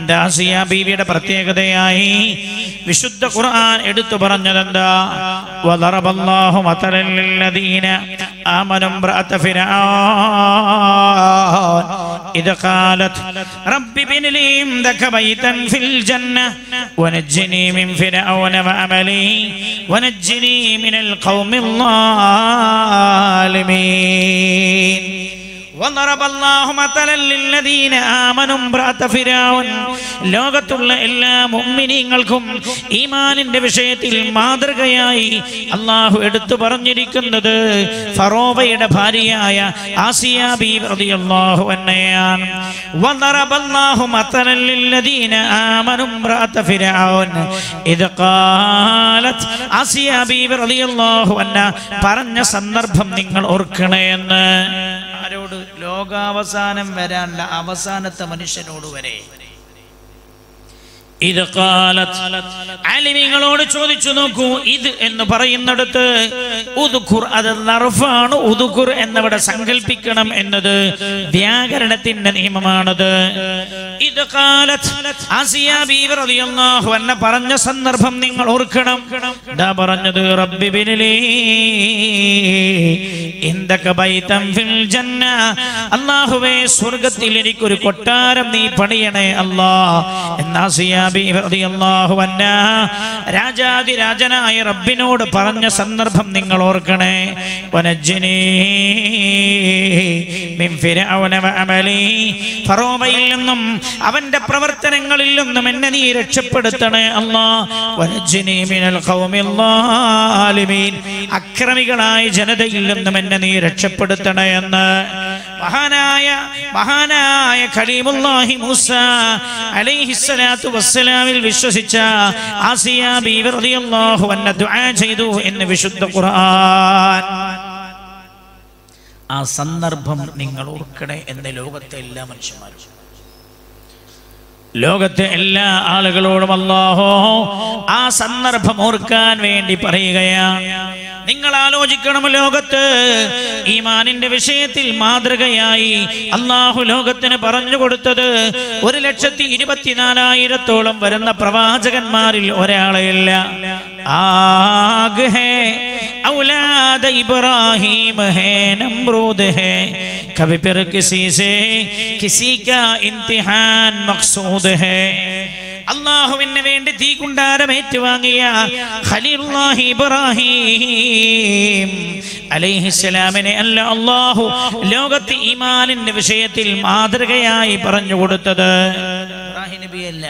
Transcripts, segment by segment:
എന്റെ ആസിയ ബീവിയുടെ പ്രത്യേകതയായി വിശുദ്ധ ഖുർആൻ എടുത്തു പറഞ്ഞതെന്താ وضرب الله مثلا للذين آمنوا امرأة فرعون إذ قالت رب ابن لي عندك بيتا في الجنة ونجني من فرعون وعمله ونجني من القوم الظالمين وضرب الله مثلا للذين آمنوا امرأة فرعون ലോകത്തുള്ള എല്ലാ മുഅ്മിനീങ്ങൾക്കും ഈമാനിന്റെ വിഷയത്തിൽ മാതൃകയായി അള്ളാഹു എടുത്തു പറഞ്ഞിരിക്കുന്നത് ഫറോവയുടെ ഭാര്യയായ ആസിയ ബീവി റളിയല്ലാഹു അൻഹയാണ് وضرب الله مثلا للذين آمنوا امرأة فرعون إذ قالت ആസിയ ബീവി റളിയല്ലാഹു അൻഹ പറഞ്ഞ സന്ദർഭം നിങ്ങൾ ഓർക്കണേ എന്ന് ആരോട് ലോകാവസാനം വരാനുള്ള അവസാനത്തെ മനുഷ്യനോട് വരെ ഇത് കാലത്ത് അലിമിങ്ങളോട് ചോദിച്ചു നോക്കൂ ഇത് എന്ന് പറയുന്നിടത്ത് ഉദുഖുർ അത് നർഫാണ് ഉദുഖുർ എന്നവിടെ സങ്കല്പിക്കണം എന്നത് വ്യാകരണത്തിന്റെ നിയമമാണത് ഇത് കാലത്ത് ആസിയ ബീവി റളിയല്ലാഹു അൻഹ പറഞ്ഞ സന്ദർഭം നിങ്ങൾ ഓർക്കണം ദാ പറഞ്ഞത് റബ്ബി ബിനിലീ ഇന്ദക ബൈതം ഫിൽ ജന്ന അല്ലാഹുവേ സ്വർഗ്ഗത്തിൽ എനിക്കൊരു കൊട്ടാരം നീ പണിയണേ അല്ലാ എന്നാ സിയാബി റളിയല്ലാഹു അൻഹ രാജാതിരാജനായ റബ്ബിനോട് പറഞ്ഞ സന്ദർഭം നിങ്ങൾ ഓർക്കണേ വനജ്ജിനീ മിൻ ഫിർഔന വഅമലി ഫറോവയിൽ നിന്നും അവന്റെ പ്രവർത്തനങ്ങളിൽ നിന്നും എന്നെ നീ രക്ഷപ്പെടുത്തണേ അല്ലാ വനജ്ജിനീ മിനൽ ഖൗമിൽ ളാലിമീൻ അക്രമികളായ ജനതയിൽ നിന്നും എന്നെ നീ രക്ഷപ്പെടുത്തണേ എന്ന് മഹാനായ മഹാനായ ഖലീമുല്ലാഹി മൂസ അലൈഹിസ്സലാത്തു വസ്സലാമിൽ വിശ്വസിച്ച ആസിയ ബീവി റളിയല്ലാഹു അൻഹ ദുആ ചെയ്തു എന്ന് വിശുദ്ധ ഖുർആൻ ആ സന്ദർഭം നിങ്ങൾ ഓർക്കണേ എന്ന് ലോകത്തെ എല്ലാ മനുഷ്യന്മാരും ലോകത്തെ എല്ലാ ആളുകളോടും അല്ലാഹോ ആ സന്ദർഭം ഓർക്കാൻ വേണ്ടി പറയുകയാണ് നിങ്ങൾ ആലോചിക്കണം ലോകത്ത് ഈമാനിന്റെ വിഷയത്തിൽ മാതൃകയായി അള്ളാഹു ലോകത്തിന് പറഞ്ഞു കൊടുത്തത് ഒരു ലക്ഷത്തി ഇരുപത്തിനാലായിരത്തോളം വരുന്ന പ്രവാചകന്മാരിൽ ഒരാളെയല്ല ആഗ് ഹേ औलाद इब्राहिम है नमरूद है कभी फिर किसी से किसी का इम्तिहान मकसूद है അള്ളാഹുവിന് വേണ്ടി തീ കുണ്ടാരം ഏറ്റുവാങ്ങിയ ഖലീലുല്ലാഹി ഇബ്രാഹിം അലൈഹിസ്സലാമിനെ അല്ല അള്ളാഹു ലോകത്ത് ഈമാനിന്റെ വിഷയത്തിൽ മാതൃകയായി പറഞ്ഞു കൊടുത്തത് ഇബ്രാഹിം നബിയല്ല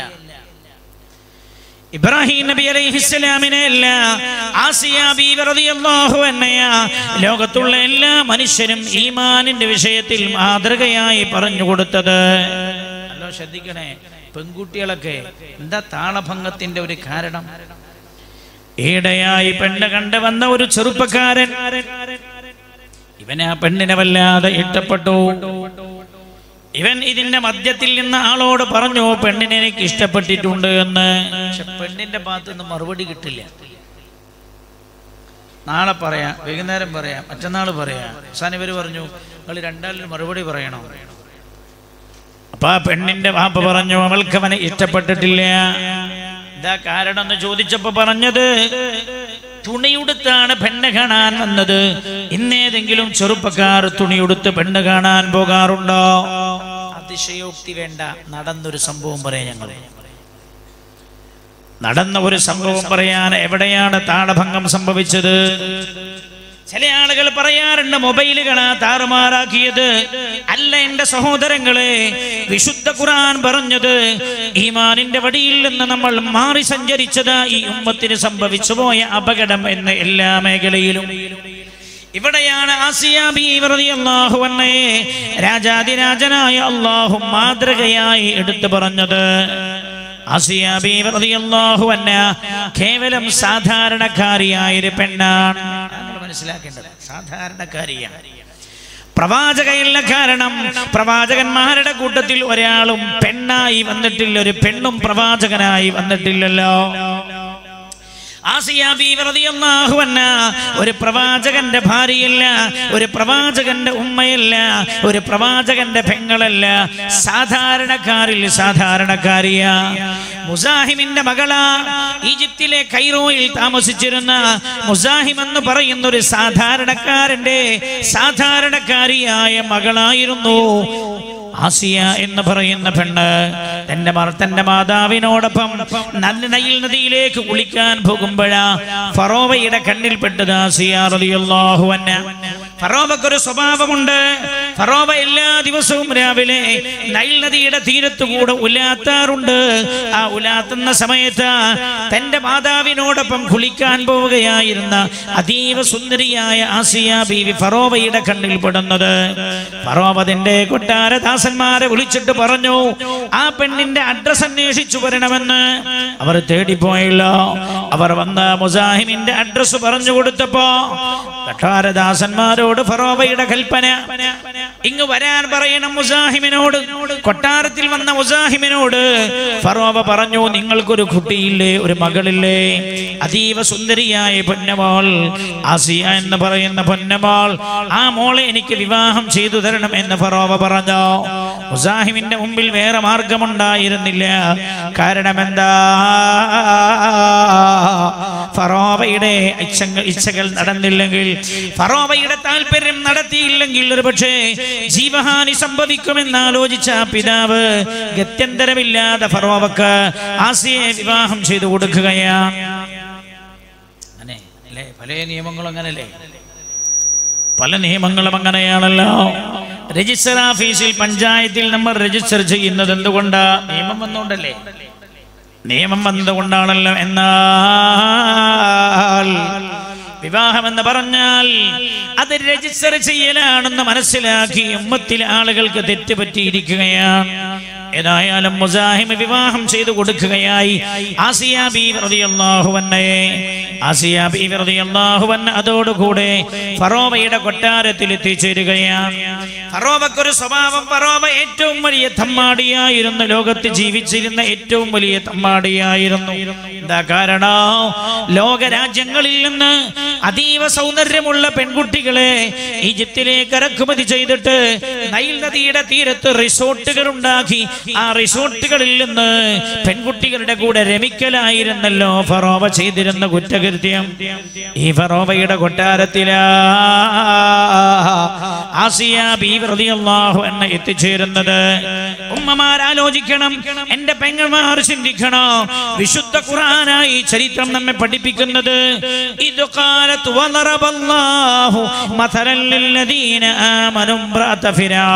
ഇബ്രാഹിം നബി അലൈഹിസ്സലാമിനെ അല്ല ആസിയ ബീവി റളിയല്ലാഹു അൻഹയ ലോകത്തുള്ള എല്ലാ മനുഷ്യരും ഈമാനിന്റെ വിഷയത്തിൽ മാതൃകയായി പറഞ്ഞു കൊടുത്തത് അല്ലോ ശ്രദ്ധിക്കണേ പെൺകുട്ടികളൊക്കെ എന്താ താളഭംഗത്തിന്റെ ഒരു കാരണം ഈടയായി പെണ്ണ് കണ്ട് വന്ന ഒരു ചെറുപ്പക്കാരൻ ഇവനെ ആ പെണ്ണിനെ വല്ലാതെ ഇഷ്ടപ്പെട്ടു ഇവൻ ഇതിന്റെ മധ്യത്തിൽ നിന്ന് ആളോട് പറഞ്ഞു പെണ്ണിനെ എനിക്ക് ഇഷ്ടപ്പെട്ടിട്ടുണ്ട് എന്ന് പക്ഷെ പെണ്ണിന്റെ ഭാഗത്ത് നിന്ന് മറുപടി കിട്ടില്ല നാളെ പറയാം വൈകുന്നേരം പറയാം മറ്റന്നാൾ പറയാം അവസാനം ഇവര് പറഞ്ഞു നിങ്ങൾ രണ്ടാളിൽ മറുപടി പറയണോ അപ്പൊ ആ പെണ്ണിന്റെ വാപ്പ പറഞ്ഞു അവൾക്ക് അവനെ ഇഷ്ടപ്പെട്ടിട്ടില്ല എന്താ കാരണം എന്ന് ചോദിച്ചപ്പോ പറഞ്ഞത് തുണിയുടുത്താണ് പെണ്ണ് കാണാൻ വന്നത് ഇന്നേതെങ്കിലും ചെറുപ്പക്കാർ തുണിയുടുത്ത് പെണ്ണ് കാണാൻ പോകാറുണ്ടോ അതിശയോക്തി വേണ്ട നടന്നൊരു സംഭവം പറയാം ഞങ്ങൾ നടന്ന ഒരു സംഭവം പറയാൻ എവിടെയാണ് താളഭംഗം സംഭവിച്ചത് ചില ആളുകൾ പറയാറുണ്ട് മൊബൈലുകളാ താറുമാറാക്കിയത് അല്ല എന്റെ സഹോദരങ്ങളെ വിശുദ്ധ ഖുർആൻ പറഞ്ഞത് ഈമാനിന്റെ വടിയിൽ നിന്ന് നമ്മൾ മാറി സഞ്ചരിച്ചത് ഈ ഉമ്മത്തിന് സംഭവിച്ചു പോയ അപകടം എന്ന എല്ലാ മേഖലയിലും ഇവിടെയാണ് ആസിയ ബീവി റളിയല്ലാഹു അൻഹയെ രാജാതിരാജനായ അള്ളാഹു മാതൃകയായി എടുത്തു പറഞ്ഞത് ആസിയ ബീവി റളിയല്ലാഹു അൻഹ കേവലം സാധാരണക്കാരിയായ ഒരു പെണ്ണാണ് നമ്മൾ മനസ്സിലാക്കേണ്ടത് സാധാരണക്കാരിയാണ് പ്രവാചകയില്ല കാരണം പ്രവാചകന്മാരുടെ കൂട്ടത്തിൽ ഒരാളും പെണ്ണായി വന്നിട്ടില്ല ഒരു പെണ്ണും പ്രവാചകനായി വന്നിട്ടില്ലല്ലോ ആസിയ ബീവി റളിയല്ലാഹു അൻഹ ഒരു പ്രവാചകന്റെ ഭാര്യയല്ല ഒരു പ്രവാചകന്റെ ഉമ്മയല്ല ഒരു പ്രവാചകന്റെ പെങ്ങളല്ല സാധാരണക്കാരിൽ സാധാരണക്കാരിയ മുസാഹിമിന്റെ മകളാ ഈജിപ്തിലെ കൈറോയിൽ താമസിച്ചിരുന്ന മുസാഹിം എന്ന് പറയുന്ന ഒരു സാധാരണക്കാരന്റെ സാധാരണക്കാരിയായ മകളായിരുന്നു ആസിയ എന്ന് പറയുന്ന പെണ്ണ് തന്റെ മർ തന്റെ മാതാവിനോടൊപ്പം നല്ല നയിൽ നദിയിലേക്ക് കുളിക്കാൻ പോകുമ്പോഴാ ഫറോവയുടെ കണ്ണിൽപ്പെട്ടത് ആസിയ റളിയല്ലാഹു അൻഹ ഫറോവക്ക് ഒരു സ്വഭാവമുണ്ട് ഫറോവ എല്ലാ ദിവസവും രാവിലെ നൈൽ നദിയുടെ തീരത്തു കൂടെ ഉലാത്താറുണ്ട് ആ ഉലാത്തുന്ന സമയത്ത് തന്റെ മാതാവിനോടൊപ്പം കുളിക്കാൻ പോവുകയായിരുന്ന അതീവ സുന്ദരിയായ ആസിയ ബീവി ഫറോവയുടെ കണ്ണിൽ പെടുന്നത് ഫറോവ തന്റെ കൊട്ടാരദാസന്മാരെ വിളിച്ചിട്ട് പറഞ്ഞു ആ പെണ്ണിന്റെ അഡ്രസ് അന്വേഷിച്ചു വരണമെന്ന് അവർ തേടിപ്പോയല്ലോ അവർ വന്ന മുസാഹിമിന്റെ അഡ്രസ് പറഞ്ഞു കൊടുത്തപ്പോ കൊട്ടാരദാസന്മാരോട് ഫറോവയുടെ കൽപ്പന ഇങ്ങ് വരാൻ പറയണം മുസാഹിമിനോട് കൊട്ടാരത്തിൽ വന്ന മുസാഹിമിനോട് ഫറോവ പറഞ്ഞു നിങ്ങൾക്കൊരു കുട്ടിയില്ലേ ഒരു മകളില്ലേ അതീവ സുന്ദരിയായ പൊന്നമോൾ ആസിയ എന്ന് പറയുന്ന പൊന്നമോൾ ആ മോളെ എനിക്ക് വിവാഹം ചെയ്തു തരണം എന്ന് ഫറോവ പറഞ്ഞു മുസാഹിമിന്റെ മുമ്പിൽ വേറെ മാർഗമുണ്ടായിരുന്നില്ല കാരണം എന്താ ഫറോവയുടെ ഇച്ഛങ്ങൾ ഇച്ഛകൾ നടന്നില്ലെങ്കിൽ ഫറോവയുടെ താല്പര്യം നടത്തിയില്ലെങ്കിൽ ഒരു പക്ഷേ ജീവഹാനി സംഭവിക്കുമെന്ന് ആലോചിച്ച ആ പിതാവ് ഗത്യന്തരമില്ലാതെ ഫറോവക്ക് ആസിയെ വിവാഹം ചെയ്തു കൊടുക്കുകയാണ് അങ്ങനെ അല്ലേ പല നിയമങ്ങളും അങ്ങനല്ലേ പല നിയമങ്ങളും അങ്ങനെയാണല്ലോ രജിസ്റ്റർ ഓഫീസിൽ പഞ്ചായത്തിൽ നമ്മൾ രജിസ്റ്റർ ചെയ്യുന്നത് എന്തുകൊണ്ടാ നിയമം വന്നുകൊണ്ടല്ലേ നിയമം വന്നതുകൊണ്ടാണല്ലോ എന്നാൽ വിവാഹം എന്ന് പറഞ്ഞാൽ അത് രജിസ്റ്റർ ചെയ്യലാണെന്ന് മനസ്സിലാക്കി ഉമ്മത്തിലെ ആളുകൾക്ക് തെറ്റുപറ്റിയിരിക്കുകയാണ് ഏതായാലും മുസാഹിമ് വിവാഹം ചെയ്തു കൊടുക്കുകയായി ആസിയ ബീവി റളിയല്ലാഹു അൻഹയെ ആസിയ ബീവി റളിയല്ലാഹു അൻഹ അതോടുകൂടെ ഫറോവയുടെ കൊട്ടാരത്തിൽ എത്തിച്ചേരുകയാണ് ഫറോവക്ക് ഒരു സ്വഭാവം ഫറോവ ഏറ്റവും വലിയ തമ്മാടിയായിരുന്നു ലോകത്ത് ജീവിച്ചിരുന്ന ഏറ്റവും വലിയ തമ്മാടിയായിരുന്നു എന്താ കാരണം ലോകരാജ്യങ്ങളിൽ നിന്ന് അതീവ സൗന്ദര്യമുള്ള പെൺകുട്ടികളെ ഈജിപ്തിലേക്ക് ഇറക്കുമതി ചെയ്തിട്ട് നൈൽ നദിയുടെ തീരത്ത് റിസോർട്ടുകൾ ഉണ്ടാക്കി ആ റിസോർട്ടുകളിൽ നിന്ന് പെൺകുട്ടികളുടെ കൂടെ രമിക്കലായിരുന്നല്ലോ ഫറോവ ചെയ്തിരുന്ന കുറ്റകൃത്യം ഈ ഫറോവയുടെ കൊട്ടാരത്തിലാ ആസിയ ബീവി റളിയല്ലാഹു അൻഹ എത്തിച്ചേരുന്നത് ഉമ്മമാർ ആലോചിക്കണം എന്റെ പെങ്ങന്മാർ ചിന്തിക്കണോ വിശുദ്ധ ഖുർആനായി ചരിത്രം നമ്മെ പഠിപ്പിക്കുന്നത് ഇത് കാലത്ത് വളറബല്ലാഹു മഥലൻ ലില്ലദീന ആമനു ഇംറഅത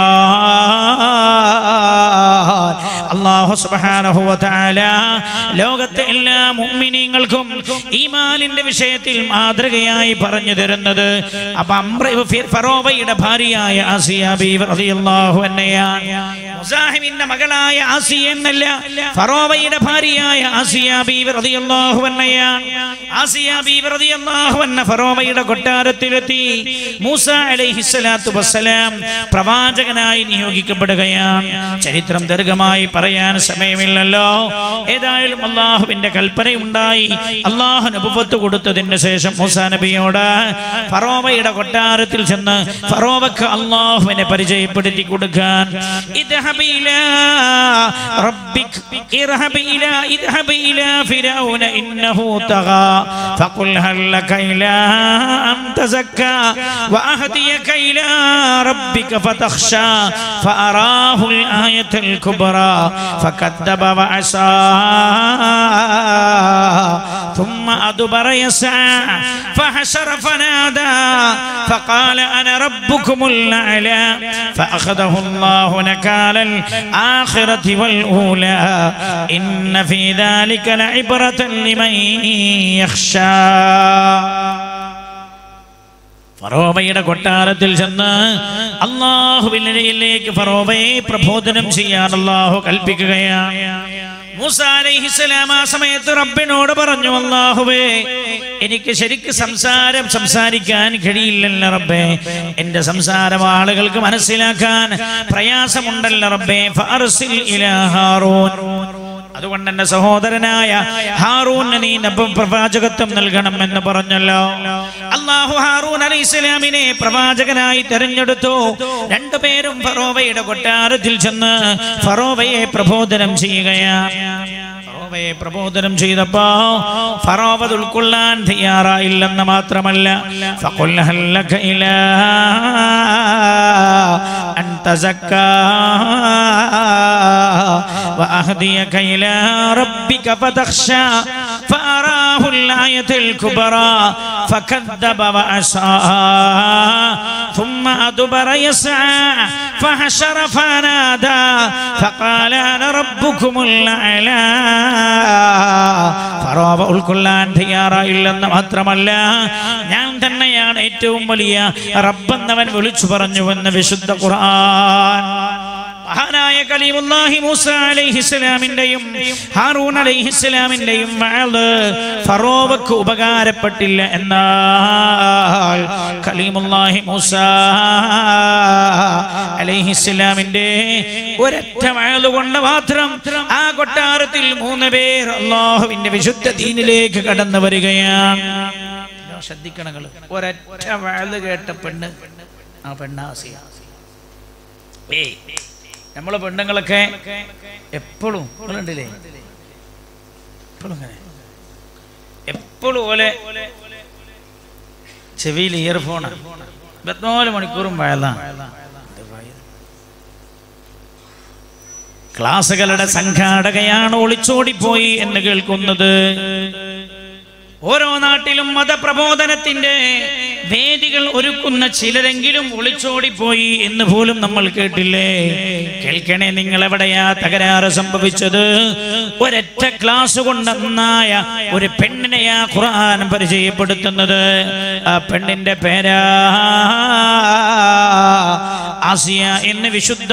ഫിരാൻ അല്ലാഹു സുബ്ഹാനഹു വ തആല ലോകത്തെ എല്ലാ മുഅ്മിനീങ്ങൾക്കും ഈമാനിന്റെ വിഷയത്തിൽ മാതൃകയായി പറഞ്ഞു തരുന്നത് അപ്പൊ അംറ ഫറോവയുടെ ഭാര്യയായ ആസിയ ബീവി റളിയല്ലാഹു അൻഹയാണ് മുസാഹിമിന്റെ മകളായ ആസിയ എന്നല്ല ഫറോവയുടെ ഭാര്യയായ ആസിയ ബീവി റളിയല്ലാഹു അൻഹയാണ് ആസിയ ബീവി റളിയല്ലാഹു അൻഹ ഫറോവയുടെ കൊട്ടാരത്തിലെത്തി മൂസ അലൈഹിസ്സലാത്തു വസ്സലാം പ്രവാചകനായി നിയോഗിക്കപ്പെടുകയാണ് ചരിത്രം ദീർഘമായി പറയാൻ സമയമില്ലല്ലോ ഏതായാലും അള്ളാഹുവിന്റെ കൽപ്പനയുണ്ടായി അള്ളാഹു നബുവത്ത് കൊടുത്തതിന് ശേഷം മൂസ നബിയോട് ഫറോവയുടെ കൊട്ടാരത്തിൽ ചെന്ന് ഫറോവക്ക് അള്ളാഹുവിനെ പരിചയപ്പെടുത്തി കൊടുക്കാൻ اذهب إلى ربك اذهب إلى اذهب إلى فرعون إنه طغى فقل هل لك إلى أن تزكى وأهديك إلى ربك فتخشى فأراه الآية الكبرى فكذب وعصى ثم أدبر يسعى فحشر فنادى فقال أنا ربكم الأعلى فأخذه الله نكال الآخرة والأولى إن في ذلك لعبرة لمن يخشى ഫറോവയുടെ കൊട്ടാരത്തിൽ ചെന്ന് അള്ളാഹുവിനിലേക്ക് ഫറോവയെ പ്രബോധനം ചെയ്യാൻ അള്ളാഹു കൽപ്പിക്കുകയാണ് മൂസ അലൈഹിസ്സലാം ആ സമയത്ത് റബ്ബിനോട് പറഞ്ഞു അള്ളാഹുവേ എനിക്ക് ശരിക്ക് സംസാരം സംസാരിക്കാൻ കഴിയില്ലല്ലോ റബ്ബേ എന്റെ സംസാരം ആളുകൾക്ക് മനസ്സിലാക്കാൻ പ്രയാസമുണ്ടല്ലോ റബ്ബേ ഫഅർസിൽ ഇലാ ഹാറൂൻ അതുകൊണ്ട് എന്റെ സഹോദരനായ ഹാറൂന് നീ നബ പ്രവാചകത്വം നൽകണം എന്ന് പറഞ്ഞല്ലോ അള്ളാഹു ഹാറൂൻ അലൈഹി ഇസ്ലാമിനെ പ്രവാചകനായി തെരഞ്ഞെടുത്തു രണ്ടുപേരും ഫറോവയുടെ കൊട്ടാരത്തിൽ ചെന്ന് ഫറോവയെ പ്രബോധനം ചെയ്യുകയാണ് ഫറോവയെ പ്രബോധനം ചെയ്തപ്പോ ഫറോവ അത് ഉൾക്കൊള്ളാൻ തയ്യാറായില്ലെന്ന് മാത്രമല്ല ഫഖുൽ ഹൽ ലക ഇലാ അൻ തസക്കാ وأهديك إلى ربك فتخشى فأراه الآية الكبرى فكذب وأسعى ثم أدبر يسعى فحشر فنادى فقال أنا ربكم الأعلى ഫറോവ ഉൾക്കൊള്ളാൻ തയ്യാറായില്ലെന്ന് മാത്രമല്ല ഞാൻ തന്നെയാണ് ഏറ്റവും വലിയ റബ്ബെന്നവൻ വിളിച്ചു പറഞ്ഞുവെന്ന് വിശുദ്ധ ഖുർആൻ മഹാനായ കലീമുല്ലാഹി മൂസ അലൈഹിസ്സലാമിന്റെയും ഹാറൂൻ അലൈഹിസ്സലാമിന്റെയും വാള് ഫറോവക്ക് ഉപകാരപ്പെട്ടില്ല എന്നാൽ കലീമുല്ലാഹി മൂസ അലൈഹിസ്സലാമിന്റെ ഒരൊറ്റ വാള് കൊണ്ട് മാത്രം ആ കൊട്ടാരത്തിൽ മൂന്ന് പേർ അള്ളാഹുവിന്റെ വിശുദ്ധ ദീനിലേക്ക് കടന്നു വരികയാണ് ശ്രദ്ധിക്കണം നിങ്ങള്. ഒരൊറ്റ വാള് കേട്ട പെണ്ണ് ആ പെണ്ണാസിയ ഏയ് നമ്മളെ പെണ്ണുങ്ങളൊക്കെ എപ്പോഴും നിങ്ങളുണ്ടില്ലേ എപ്പോഴും അങ്ങനെ എപ്പോഴും ഓലെ ചെവിയിൽ ഇയർഫോണാണ് ഇരുപത്തിനാല് മണിക്കൂറും വയലാണ് ക്ലാസുകളുടെ സംഘാടകയാണ് ഒളിച്ചോടിപ്പോയി എന്ന് കേൾക്കുന്നത് ഓരോ നാട്ടിലും മതപ്രബോധനത്തിന്റെ വേദികൾ ഒരുക്കുന്ന ചിലരെങ്കിലും ഒളിച്ചോടിപ്പോയി എന്ന് പോലും നമ്മൾ കേട്ടില്ലേ കേൾക്കണേ നിങ്ങൾ എവിടെയാ തകരാറ് സംഭവിച്ചത് ഒരൊറ്റ ക്ലാസ് കൊണ്ട് നന്നായ ഒരു പെണ്ണിനെയാ ഖുർആൻ പരിചയപ്പെടുത്തുന്നത് ആ പെണ്ണിന്റെ പേരാ ആസിയ എന്ന് വിശുദ്ധ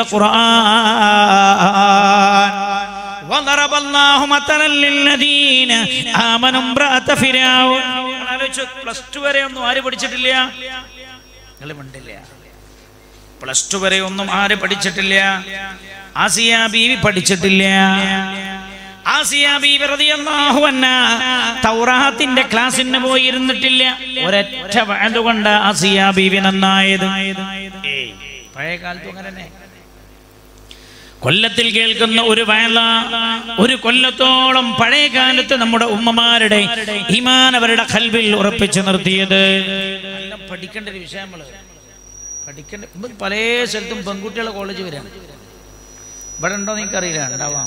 ഖുർആൻ وضرب الله مثلا للذين آمنوا امرأة فرعون പ്ലസ് ടു വരെ ഒന്നും ആര് പഠിച്ചിട്ടില്ല നിങ്ങൾ മിണ്ടില്ല പ്ലസ് ടു വരെ ഒന്നും ആര് പഠിച്ചിട്ടില്ല ആസിയ ബീവി പഠിച്ചിട്ടില്ല ആസിയ ബീവി റളിയല്ലാഹു അൻഹ തൗറാത്തിന്റെ ക്ലാസ്സിന് പോയി ഇരുന്നിട്ടില്ല ഒരൊറ്റ വഴുതുകൊണ്ട് ആസിയ ബീവി നന്നായത് ഏയ്, പഴയ കാലത്തും അങ്ങനെ തന്നെ കൊല്ലത്തിൽ കേൾക്കുന്ന ഒരു വേള ഒരു കൊല്ലത്തോളം പഴയ കാലത്ത് നമ്മുടെ ഉമ്മമാരുടെ ഈമാൻ അവരുടെ കൽവിൽ ഉറപ്പിച്ചു നിർത്തിയത് നല്ല പഠിക്കേണ്ട ഒരു വിഷയം നമ്മള് പഠിക്കേണ്ട ഇപ്പൊ പല സ്ഥലത്തും പെൺകുട്ടികളെ കോളേജ് വരാണ് ഇവിടെ ഉണ്ടോ എനിക്കറിയില്ല ഉണ്ടാവാം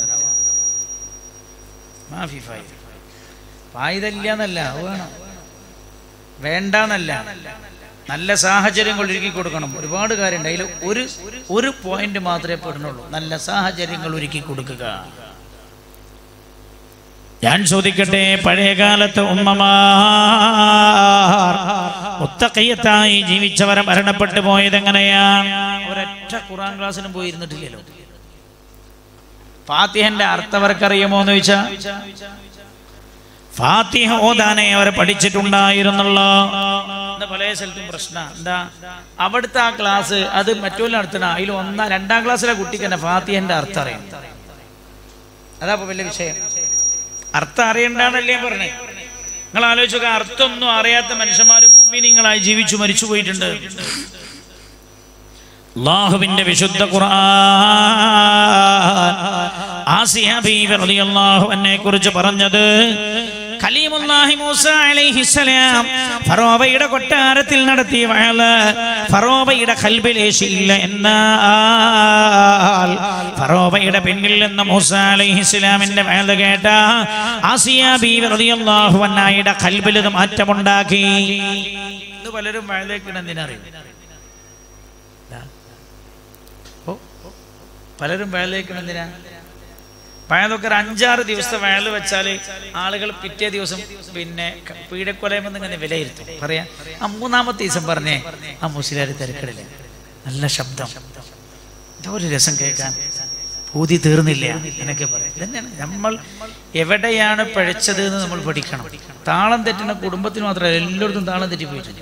മാഫി ഫായിദ ഫായിദല്ല എന്നല്ല അത് വേണം വേണ്ടെന്നല്ല നല്ല സാഹചര്യങ്ങൾ ഒരുക്കി കൊടുക്കണം ഒരുപാട് കാര്യമുണ്ട് അതിൽ ഒരു ഒരു പോയിന്റ് മാത്രമേ പെടുന്നുള്ളൂ നല്ല സാഹചര്യങ്ങൾ ഒരുക്കി കൊടുക്കുക ഞാൻ ചോദിക്കട്ടെ പഴയ കാലത്ത് ഉമ്മമാർ മുത്തക്കയ്യത്തായി ജീവിച്ചവരെ മരണപ്പെട്ടു പോയത് എങ്ങനെയാണ് ഒരൊറ്റ ഖുറാൻ ക്ലാസ്സിനും പോയിരുന്നിട്ടില്ലല്ലോ ഫാത്തിഹന്റെ അർത്ഥവർക്കറിയുമോ എന്ന് ചോദിച്ചാ ഫാത്തിഹ ഓതാനെ അവരെ പഠിച്ചിട്ടുണ്ടായിരുന്നല്ലോ ഇന്ന് പല സ്ഥലത്തും പ്രശ്ന എന്താ അവിടുത്തെ ആ ക്ലാസ് അത് മറ്റൊരു നടത്തണ അതിൽ ഒന്നാം രണ്ടാം ക്ലാസ്സിലെ കുട്ടിക്ക് തന്നെ ഫാത്തിഹന്റെ അർത്ഥം അറിയാം അതാ ഇപ്പൊ വലിയ വിഷയം അർത്ഥം അറിയണ്ടെന്നല്ലേ ഞാൻ പറഞ്ഞേ നിങ്ങൾ ആലോചിച്ചൊക്കെ അർത്ഥമൊന്നും അറിയാത്ത മനുഷ്യന്മാര് മുമ്മിനിങ്ങളായി ജീവിച്ചു മരിച്ചു പോയിട്ടുണ്ട് അള്ളാഹുവിന്റെ വിശുദ്ധ ഖുർആൻ ആസിയ ബീവി റളിയല്ലാഹു അൻഹയെ കുറിച്ച് പറഞ്ഞത് കലീമുല്ലാഹി മൂസ അലൈഹിസ്സലാം ഫറോവയുടെ കൊട്ടാരത്തിൽ നടത്തിയ വയല് ഫറോവയുടെ കൽബിലേശിയില്ല എന്നാൽ ഫറോവയുടെ പിന്നിൽ നിന്ന് മൂസ അലൈഹിസ്സലാമിന്റെ വയല് കേട്ട ആസിയ ബീവി റളിയല്ലാഹു അൻഹയുടെ കൽബിൽ ഇത് മാറ്റമുണ്ടാക്കി ഇത് പലരും വയലേക്കിട എന്തിനറിയും ഓ പലരും വയലേക്കണം എന്തിനാ പഴയതൊക്കെ ഒരു അഞ്ചാറ് ദിവസത്തെ വയൽ വെച്ചാൽ ആളുകൾ പിറ്റേ ദിവസം പിന്നെ ക- പീഡക്കൊലയുമെന്ന് ഇങ്ങനെ വിലയിരുത്തും പറയാ ആ മൂന്നാമത്തെ ദിവസം പറഞ്ഞേ ആ മുസ്ലിയാർ തിരക്കിടില്ല നല്ല ശബ്ദം എന്തോ ഒരു രസം കേൾക്കാൻ പൂതി തീർന്നില്ല എന്നൊക്കെ പറയും ഇതന്നെയാണ് നമ്മൾ എവിടെയാണ് പഴച്ചത് എന്ന് നമ്മൾ പഠിക്കണം താളം തെറ്റുന്ന കുടുംബത്തിന് മാത്രമല്ല എല്ലായിടത്തും താളം തെറ്റിപ്പോയിട്ടുണ്ട്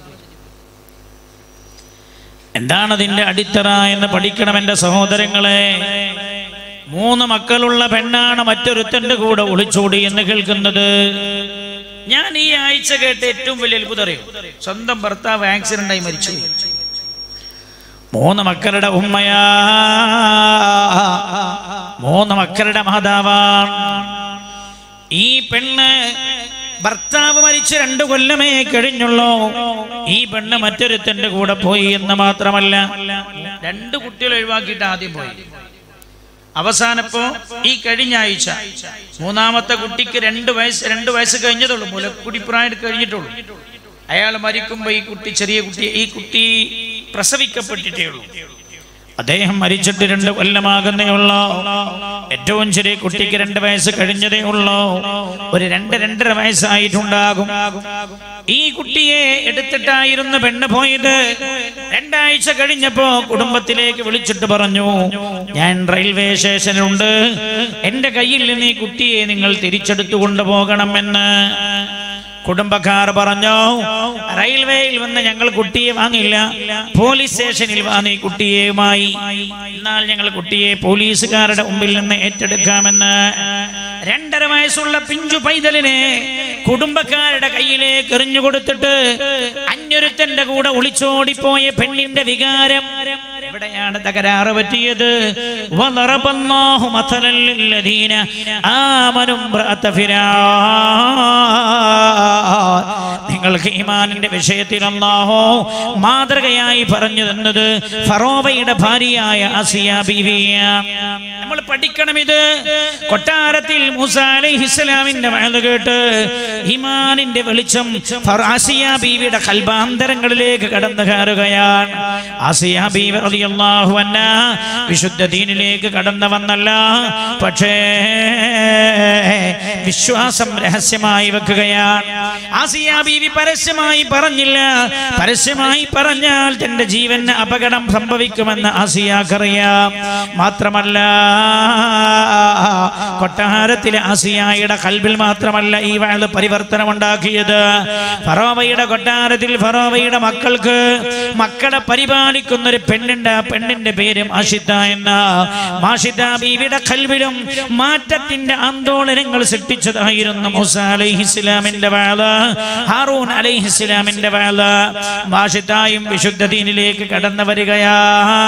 എന്താണ് അതിന്റെ അടിത്തറ എന്ന് പഠിക്കണം എന്റെ സഹോദരങ്ങളെ മൂന്ന് മക്കളുള്ള പെണ്ണാണ് മറ്റൊരുത്തന്റെ കൂടെ ഒളിച്ചോടി എന്ന് കേൾക്കുന്നത് ഞാൻ ഈ ആഴ്ച കേട്ട ഏറ്റവും വലിയ അത്ഭുതം അറിയും സ്വന്തം ഭർത്താവ് ആക്സിഡന്റായി മരിച്ചു മൂന്ന് മക്കളുടെ ഉമ്മയാ മൂന്ന് മക്കളുടെ മാതാവാണ് ഈ പെണ്ണ് ഭർത്താവ് മരിച്ച് രണ്ടു കൊല്ലമേ കഴിഞ്ഞുള്ളൂ ഈ പെണ്ണ് മറ്റൊരുത്തന്റെ കൂടെ പോയി എന്ന് മാത്രമല്ല രണ്ട് കുട്ടികൾ ഒഴിവാക്കിയിട്ട് ആദ്യം പോയി അവസാനപ്പോ ഈ കഴിഞ്ഞ ആഴ്ച മൂന്നാമത്തെ കുട്ടിക്ക് രണ്ട് വയസ്സ് രണ്ട് വയസ്സ് കഴിഞ്ഞതുള്ളൂ മുലക്കുടി പ്രായം കഴിഞ്ഞിട്ടുള്ളൂ അയാൾ മരിക്കുമ്പോ ഈ കുട്ടി ചെറിയ കുട്ടി ഈ കുട്ടി പ്രസവിക്കപ്പെട്ടിട്ടേ ഉള്ളൂ അദ്ദേഹം മരിച്ചിട്ട് രണ്ട് കൊല്ലമാകുന്നേ ഉള്ളൂ ഏറ്റവും ചെറിയ കുട്ടിക്ക് രണ്ട് വയസ്സ് കഴിഞ്ഞതേ ഉള്ളൂ ഒരു രണ്ട് രണ്ടര വയസ്സായിട്ടുണ്ടാകും ഈ കുട്ടിയെ എടുത്തിട്ടായിരുന്നു പെണ്ണ് പോയത് രണ്ടാഴ്ച കഴിഞ്ഞപ്പോ കുടുംബത്തിലേക്ക് വിളിച്ചിട്ട് പറഞ്ഞു ഞാൻ റെയിൽവേ സ്റ്റേഷനിലുണ്ട് എന്റെ കയ്യിൽ നിന്ന് ഈ കുട്ടിയെ നിങ്ങൾ തിരിച്ചെടുത്തു കൊണ്ടുപോകണമെന്ന് കുടുംബക്കാർ പറഞ്ഞു റെയിൽവേയിൽ വന്ന് ഞങ്ങൾ കുട്ടിയെ വാങ്ങില്ല പോലീസ് സ്റ്റേഷനിൽ വന്ന് ഈ കുട്ടിയുമായി എന്നാൽ ഞങ്ങൾ കുട്ടിയെ പോലീസുകാരുടെ മുമ്പിൽ നിന്ന് ഏറ്റെടുക്കാമെന്ന് രണ്ടര വയസ്സുള്ള പിഞ്ചു പൈതലിനെ കുടുംബക്കാരുടെ കയ്യിലേക്ക് എറിഞ്ഞു കൊടുത്തിട്ട് അന്യൊരുത്തന്റെ കൂടെ ഒളിച്ചോടിപ്പോയ പെണ്ണിന്റെ വികാരം എവിടെയാണ് തകരാറ് പറ്റിയത് വളറബല്ലാഹു മഥലൽ ലില്ലദീന ആമനു ഇംറഅത ഫിർഔൻ നിങ്ങൾക്ക് ഈമാനിന്റെ വിഷയത്തിൽ അല്ലാഹു മാതൃകയായി പറഞ്ഞു തന്നത് ഫറോവയുടെ ഭാര്യയായ ആസിയ ബീവിയ നമ്മൾ പഠിക്കണം ഇത് കൊട്ടാരത്തിൽ മൂസ അലൈഹിസ്സലാമിന്റെ വയത് കേട്ട് ഈമാനിന്റെ വെളിച്ചം ഫറ- ആസിയ ബീവിയുടെ കൽബാന്തരങ്ങളിലേക്ക് കടന്നു കയറുകയാണ് ആസിയ ബീവി റളിയല്ലാഹു അൻഹ വിശുദ്ധ ദീനിലേക്ക് കടന്നു വന്നല്ല പക്ഷേ വിശ്വാസം രഹസ്യമായി വെക്കുകയാണ് ആസിയ ബീവി പരസ്യമായി പറഞ്ഞില്ല പരസ്യമായി പറഞ്ഞാൽ തന്റെ ജീവന് അപകടം സംഭവിക്കുമെന്ന് ആസിയാക്കറിയാം മാത്രമല്ല കൊട്ടാരത്തിലെ ആസിയായുടെ കൽബിൽ മാത്രമല്ല ഈ വയത് പരിവർത്തനം ഉണ്ടാക്കിയത് ഫറോവയുടെ കൊട്ടാരത്തിൽ ഫറോവയുടെ മക്കൾക്ക് മക്കളെ പരിപാലിക്കുന്ന ഒരു പെണ്ണുണ്ട് ആ പെണ്ണിന്റെ പേര് മാഷിത എന്ന മാഷിത ബീവിയുടെ കൽവിലും മാറ്റത്തിന്റെ ആന്തോളനങ്ങൾ സൃഷ്ടിച്ചതായിരുന്നു മൂസ അലൈഹിസ്ലാമിന്റെ വാള ഹാറൂൻ അലൈഹിസ്ലാമിന്റെ വാള മാഷിതായും വിശുദ്ധ ദീനിലേക്ക് കടന്നു വരികയാ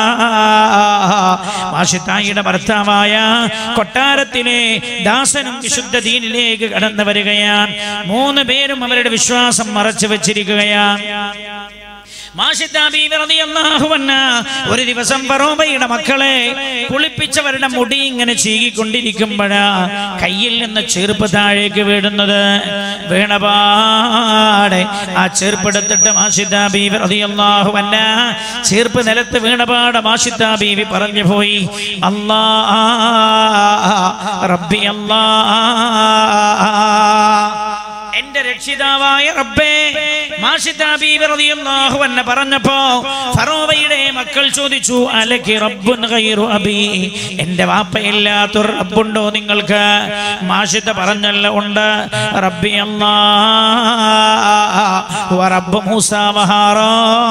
മാഷിതായിയുടെ ഭർത്താവായ കൊട്ടാരത്തിലെ ദാസനും വിശുദ്ധ ദീനിലേക്ക് കടന്നു വരികയാണ് മൂന്ന് പേരും അവരുടെ വിശ്വാസം മറച്ചു വെച്ചിരിക്കുകയാണ് മാഷിദ ബീവി റളിയല്ലാഹു അൻഹ ഒരു ദിവസം ഫറോബയുടെ മക്കളെ കുളിപ്പിച്ചവരുടെ മുടി ഇങ്ങനെ ചീകിക്കൊണ്ടിരിക്കുമ്പോഴാ കയ്യിൽ നിന്ന് ചെറുപ്പ് താഴേക്ക് വീഴുന്നത് വീണപാടെ ആ ചെറുപ്പെടുത്തിട്ട് മാഷിദ ബീവി റളിയല്ലാഹു അൻഹ ചെറുപ്പ് നിലത്ത് വീണപാടെ മാഷിദ ബീവി പറഞ്ഞു പോയി അല്ലാ റബ്ബി അല്ലാ എന്റെ രക്ഷിതാവായ റബ്ബേ മാഷിദ ബീവി റളിയല്ലാഹു അൻഹ പറഞ്ഞപ്പോ ഫറോവയുടെ മക്കൾ ചോദിച്ചു അലക്കി റബ്ബുൻ ഗൈറു അബി എന്റെ വാപ്പയില്ലാത്തൊരു റബ്ബുണ്ടോ നിങ്ങൾക്ക് മാഷിദ പറഞ്ഞല്ല ഉണ്ട് റബ്ബി അല്ലാ ഹുവ റബ്ബ് മൂസ വഹാറോ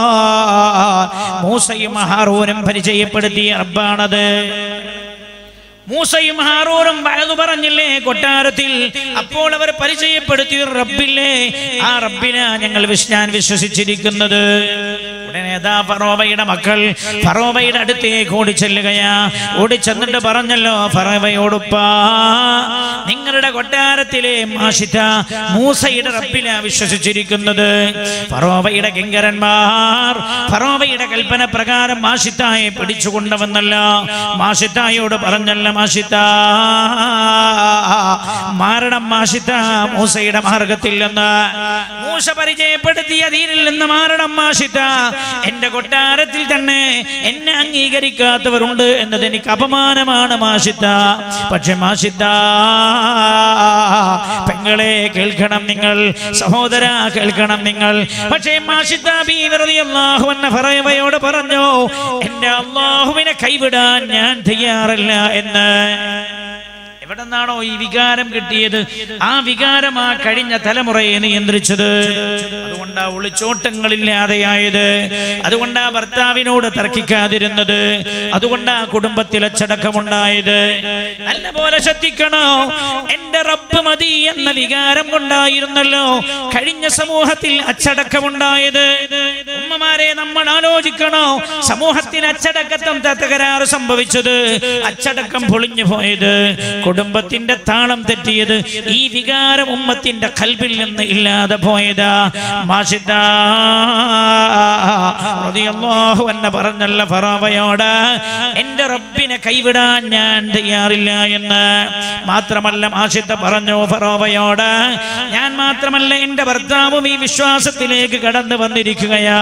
മൂസയും ഹാറൂനും പരിചയപ്പെടുത്തിയ റബ്ബാണത് മൂസയും ഹാറൂറും വയത് പറഞ്ഞില്ലേ കൊട്ടാരത്തിൽ അപ്പോൾ അവർ പരിചയപ്പെടുത്തിയ ഒരു റബ്ബില്ലേ ആ റബ്ബിനെ ഞങ്ങൾ വിശ് ഞാൻ വിശ്വസിച്ചിരിക്കുന്നത് ഉടനെ അതാ ഫറോവയുടെ മക്കൾ ഫറോവയുടെ അടുത്തേക്ക് ഓടിച്ചെല്ലുകയാ ഓടിച്ചെന്നിട്ട് പറഞ്ഞല്ലോ ഫറോവയോടുപ്പാ നിങ്ങളുടെ കൊട്ടാരത്തിലെ മാഷിത മൂസയുടെ റബ്ബില വിശ്വസിച്ചിരിക്കുന്നത് ഫറോവയുടെ കിങ്കരന്മാർ ഫറോവയുടെ കൽപ്പന പ്രകാരം മാഷിത്തായെ പിടിച്ചു കൊണ്ടുവന്നല്ല മാഷിത്തായോട് പറഞ്ഞല്ല മാഷിത്ത മാരണം മാഷിത്ത മൂസയുടെ മാർഗത്തിൽ നിന്ന് മൂസ പരിചയപ്പെടുത്തിയ ദീനിൽ നിന്ന് മാരണം മാഷിത്ത എന്റെ കൊട്ടാരത്തിൽ തന്നെ എന്നെ അംഗീകരിക്കാത്തവരുണ്ട് എന്നത് എനിക്ക് അപമാനമാണ് മാഷിത്ത പക്ഷെ മാഷിത്ത പെങ്ങളെ കേൾക്കണം നിങ്ങൾ സഹോദര കേൾക്കണം നിങ്ങൾ പക്ഷേ മാഷിത്ത അള്ളാഹു എന്ന ഫറവയോട് പറഞ്ഞു എന്റെ അള്ളാഹുവിനെ കൈവിടാൻ ഞാൻ തയ്യാറല്ല എന്ന് എവിടെ നിന്നാണോ ഈ വികാരം കിട്ടിയത് ആ വികാരം ആ കഴിഞ്ഞ തലമുറയെ നിയന്ത്രിച്ചത് അതുകൊണ്ടാ ഒളിച്ചോട്ടങ്ങളില്ലാതെയായത് അതുകൊണ്ടാ ഭർത്താവിനോട് തർക്കിക്കാതിരുന്നത് അതുകൊണ്ടാ കുടുംബത്തിൽ അച്ചടക്കമുണ്ടായത് നല്ല പോലെ ശ്രദ്ധിക്കണോ എന്റെ റബ്ബ് മതി എന്ന വികാരം കൊണ്ടായിരുന്നല്ലോ കഴിഞ്ഞ സമൂഹത്തിൽ അച്ചടക്കമുണ്ടായത് ഉമ്മമാരെ നമ്മൾ ആലോചിക്കണോ സമൂഹത്തിന് അച്ചടക്കത്തം തകരാറ് സംഭവിച്ചത് അച്ചടക്കം പൊളിഞ്ഞു പോയത് കുടുംബത്തിന്റെ താളം തെറ്റിയത് ഈ വികാരം ഉമ്മത്തിന്റെ കൽബിൽ നിന്ന് ഇല്ലാതെ പോയതാ മാഷിദ റളിയല്ലാഹു അൻഹു പറഞ്ഞല്ല ഫറാവയോട് എന്റെ റബ്ബിനെ കൈവിടാൻ ഞാൻ തയ്യാറില്ല എന്ന് മാത്രമല്ല മാഷിദ പറഞ്ഞു ഫറോവയോട് ഞാൻ മാത്രമല്ല എന്റെ ഭർത്താവും ഈ വിശ്വാസത്തിലേക്ക് കടന്നു വന്നിരിക്കുകയാ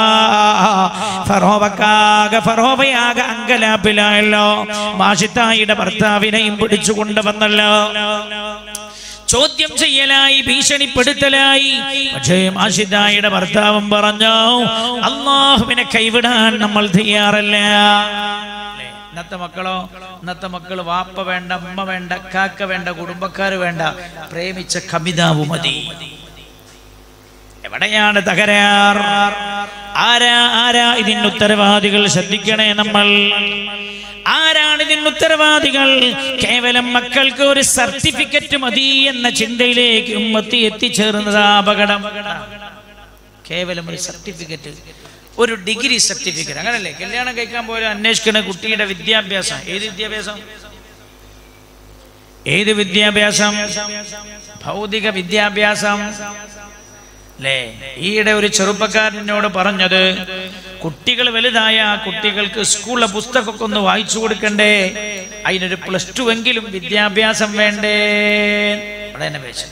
ഫറോവക്കാകെ ഫറോവയാകെ അങ്കലാപ്പിലായല്ലോ മാഷിത്തായിയുടെ ഭർത്താവിനെയും പിടിച്ചു കൊണ്ടുവന്നല്ലോ ചോദ്യം ചെയ്യലായി ഭീഷണിപ്പെടുത്തലായി പക്ഷേ മാഷിദായുടെ ഭർത്താവും പറഞ്ഞു അള്ളാഹുവിനെ കൈവിടാൻ നമ്മൾ തയ്യാറല്ല അല്ലേ? ഇന്നത്തെ മക്കളോ ഇന്നത്തെ മക്കൾ വാപ്പ വേണ്ട അമ്മ വേണ്ട കാക്ക വേണ്ട കുടുംബക്കാര് വേണ്ട പ്രേമിച്ച കമിതാവ് മതി എവിടെയാണ് തകരാർ ആരാ ആരാ ഇതിന് ഉത്തരവാദികൾ ശ്രദ്ധിക്കണേ നമ്മൾ ആരാണ് ഇതിന് ഉത്തരവാദികൾ കേവലം മക്കൾക്ക് ഒരു സർട്ടിഫിക്കറ്റ് മതി എന്ന ചിന്തയിലേക്ക് ഉമ്മത്തി എത്തിച്ചേർന്നത് അപകടം കേവലം ഒരു സർട്ടിഫിക്കറ്റ് ഒരു ഡിഗ്രി സർട്ടിഫിക്കറ്റ് അങ്ങനല്ലേ കല്യാണം കഴിക്കാൻ പോലും അന്വേഷിക്കുന്ന കുട്ടിയുടെ വിദ്യാഭ്യാസം ഏത് വിദ്യാഭ്യാസം ഏത് വിദ്യാഭ്യാസം ഭൗതിക വിദ്യാഭ്യാസം അല്ലേ ഈയിടെ ഒരു ചെറുപ്പക്കാരനോട് പറഞ്ഞത് കുട്ടികൾ വലുതായ ആ കുട്ടികൾക്ക് സ്കൂളിലെ പുസ്തകമൊക്കെ ഒന്ന് വായിച്ചു കൊടുക്കണ്ടേ അതിനൊരു പ്ലസ് ടു എങ്കിലും വിദ്യാഭ്യാസം വേണ്ടേ അവിടെ തന്നെ വെച്ചു